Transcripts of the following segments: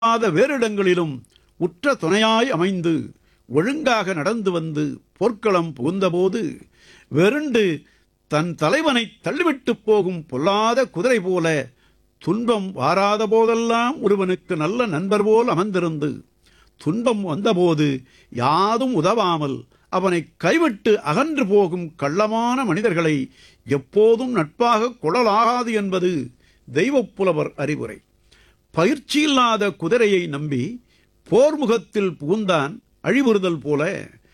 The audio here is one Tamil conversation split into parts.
இல்லாத வேறிடங்களிலும் உற்ற துணையாய் அமைந்து ஒழுங்காக நடந்து வந்து போர்க்களம் புகுந்தபோது வெருண்டு தன் தலைவனை தள்ளிவிட்டுப் போகும் பொல்லாத குதிரை போல துன்பம் வாராத போதெல்லாம் ஒருவனுக்கு நல்ல நண்பர் போல் அமர்ந்திருந்து துன்பம் வந்தபோது யாதும் உதவாமல் அவனை கைவிட்டு அகன்று போகும் கள்ளமான மனிதர்களை எப்போதும் நட்பாக கொள்ளலாகாது என்பது தெய்வப் புலவர் அறிவுரை பயிற்சியில்லாத குதிரையை நம்பி போர்முகத்தில் புகுந்தான் அழிவுறுதல் போல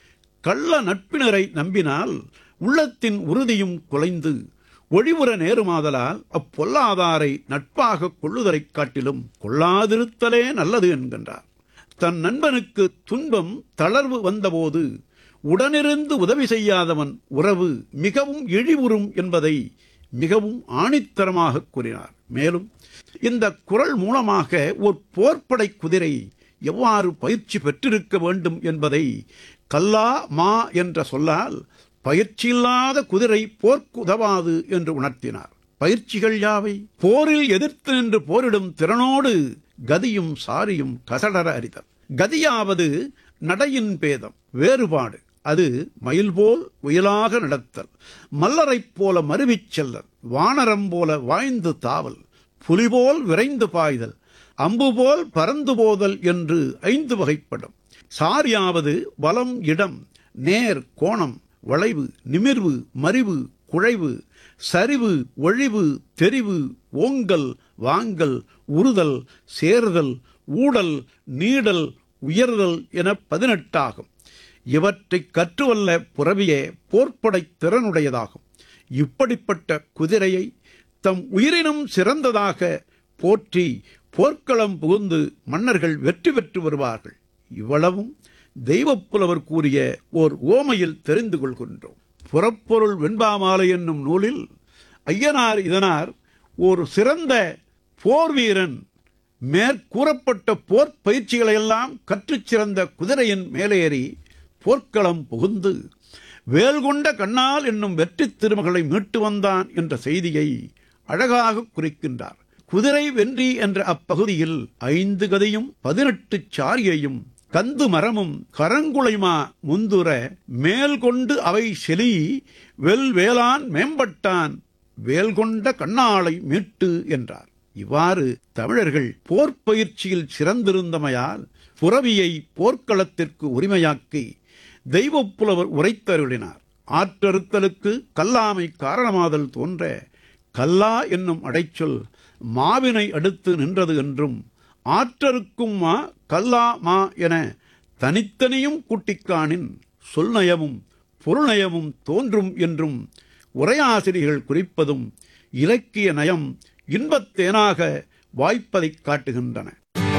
கள்ள நட்பினரை நம்பினால் உள்ளத்தின் உறுதியும் குலைந்து ஒழிவுற நேருமாதலால் அப்பொல்லாதாரை நட்பாக கொள்ளுதலைக் காட்டிலும் கொள்ளாதிருத்தலே நல்லது என்கின்றார் தன் நண்பனுக்கு துன்பம் தளர்வு வந்தபோது உடனிருந்து உதவி செய்யாதவன் உறவு மிகவும் இழிவுறும் என்பதை மிகவும் ஆணித்தரமாக கூறினார் மேலும் இந்த குரல் மூலமாக ஒரு போர்ப்படை குதிரை எவ்வாறு பயிற்சி பெற்றிருக்க வேண்டும் என்பதை கல்லா மா என்ற சொல்லால் பயிற்சியில்லாத குதிரை போர்க்கு உதவாது என்று உணர்த்தினார் பயிற்சிகள் யாவை போரில் எதிர்த்து நின்று போரிடும் திறனோடு கதியும் சாரியும் கசடர அறிதல் கதியாவது நடையின் பேதம் வேறுபாடு அது மயில் போல் உயலாக நடத்தல் மல்லரைப் போல மருவிச் செல்லல் வானரம் போல வாய்ந்து தாவல் புலி போல் விரைந்து பாய்தல் அம்பு போல் பறந்து போதல் என்று ஐந்து வகைப்படும் சாரியாவது வலம் இடம் நேர் கோணம் வளைவு நிமிர்வு மறிவு குழைவு சரிவு ஒழிவு தெரிவு ஓங்கல் வாங்கல் உறுதல் சேர்தல் ஊடல் நீடல் உயர்தல் என பதினெட்டாகும் இவற்றை கற்றுவல்ல புறவியே போர்ப்படை திறனுடையதாகும் இப்படிப்பட்ட குதிரையை தம் உயிரினும் சிறந்ததாக போற்றி போர்க்களம் புகுந்து மன்னர்கள் வெற்றி பெற்று வருவார்கள் இவ்வளவும் தெய்வப்புலவர் கூறிய ஓர் ஓமையில் தெரிந்து கொள்கின்றோம் புறப்பொருள் வெண்பாமாலை என்னும் நூலில் ஐயனார் இதனார் ஒரு சிறந்த போர் வீரன் மேற்கூறப்பட்ட போர் பயிற்சிகளையெல்லாம் கற்றுச் சிறந்த குதிரையின் மேலேறி போர்க்களம் புகுந்து வேல்கொண்ட கண்ணால் என்னும் வெற்றித் திருமகளை மீட்டு வந்தான் என்ற செய்தியை அழகாக குறிக்கின்றார் குதிரை வென்றி என்ற அப்பகுதியில் ஐந்து கதையும் பதினெட்டு சாரியையும் கந்து மரமும் கரங்குளைமா முந்துர மேல் கொண்டு அவை செலி வெல் வேளான் மேம்பட்டான் வேல் கொண்ட கண்ணாளை மீட்டு என்றார் இவ்வாறு தமிழர்கள் போர் பயிற்சியில் சிறந்திருந்தமையால் புறவியை போர்க்களத்திற்கு உரிமையாக்கி தெய்வப்புலவர் உரைத்தருளினார் ஆற்றறுத்தலுக்கு கல்லாமை காரணமாதல் தோன்ற கல்லா என்னும் அடைச்சொல் மாவினை அடுத்து நின்றது என்றும் ஆற்றறுக்கும் மா கல்லா மா என தனித்தனியும் கூட்டிக்காணின் சொல்நயமும் பொருள்நயமும் தோன்றும் என்றும் உரையாசிரியர்கள் குறிப்பதும் இலக்கிய நயம் இன்பத்தேனாக வாய்ப்பதைக் காட்டுகின்றன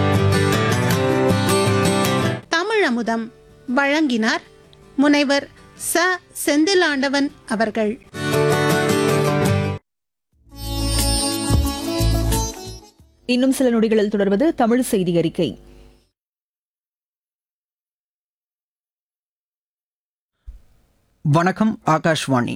தமிழமுதம் வழங்கினார் முனைவர் ச செந்திலாண்டவன் அவர்கள் இன்னும் சில நொடிகளில் தொடர்வது தமிழ் செய்தி அறிக்கை வணக்கம் ஆகாஷ்வாணி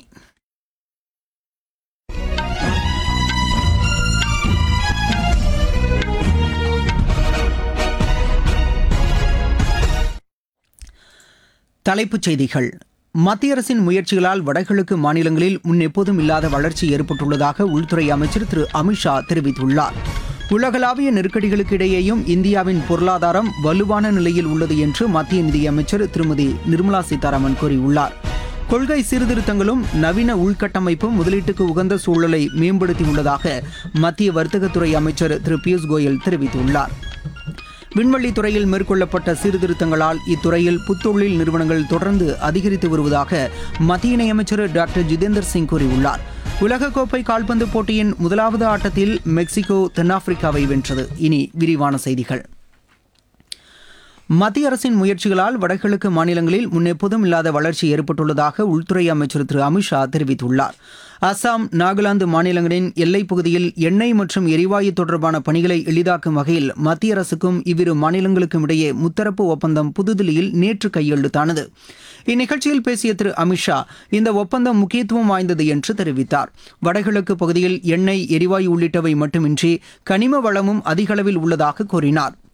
தலைப்புச் செய்திகள் மத்திய அரசின் முயற்சிகளால் வடகிழக்கு மாநிலங்களில் முன்னெப்போதும் இல்லாத வளர்ச்சி ஏற்பட்டுள்ளதாக உள்துறை அமைச்சர் திரு அமித்ஷா தெரிவித்துள்ளார் உலகளாவிய நெருக்கடிகளுக்கு இடையேயும் இந்தியாவின் பொருளாதாரம் வலுவான நிலையில் உள்ளது என்று மத்திய நிதியமைச்சர் திருமதி நிர்மலா சீதாராமன் கூறியுள்ளார் கொள்கை சீர்திருத்தங்களும் நவீன உள்கட்டமைப்பும் முதலீட்டுக்கு உகந்த சூழலை மேம்படுத்தியுள்ளதாக மத்திய வர்த்தகத்துறை அமைச்சர் திரு பியூஷ் கோயல் தெரிவித்துள்ளார் விண்வெளி துறையில் மேற்கொள்ளப்பட்ட சீர்திருத்தங்களால் இத்துறையில் புத்தொழில் நிறுவனங்கள் தொடர்ந்து அதிகரித்து வருவதாக மத்திய இணையமைச்சர் டாக்டர் ஜிதேந்தர் சிங் கூறியுள்ளார் உலகக்கோப்பை கால்பந்து போட்டியின் முதலாவது ஆட்டத்தில் மெக்சிகோ தென்னாப்பிரிக்காவை வென்றது இனி விரிவான செய்திகள் மத்திய அரசின் முயற்சிகளால் வடகிழக்கு மாநிலங்களில் முன்னெப்போதும் இல்லாத வளர்ச்சி ஏற்பட்டுள்ளதாக உள்துறை அமைச்சர் திரு அமித்ஷா தெரிவித்துள்ளார் அசாம் நாகாலாந்து மாநிலங்களின் எல்லைப் பகுதியில் எண்ணெய் மற்றும் எரிவாயு தொடர்பான பணிகளை எளிதாக்கும் வகையில் மத்திய அரசுக்கும் இவ்விரு மாநிலங்களுக்கும் இடையே முத்தரப்பு ஒப்பந்தம் புதுதில்லியில் நேற்று கையெழுத்தானது இந்நிகழ்ச்சியில் பேசிய திரு அமித்ஷா இந்த ஒப்பந்தம் முக்கியத்துவம் வாய்ந்தது என்று தெரிவித்தார் வடகிழக்கு பகுதியில் எண்ணெய் எரிவாயு உள்ளிட்டவை மட்டுமின்றி கனிம வளமும் அதிக அளவில் உள்ளதாக கூறினார்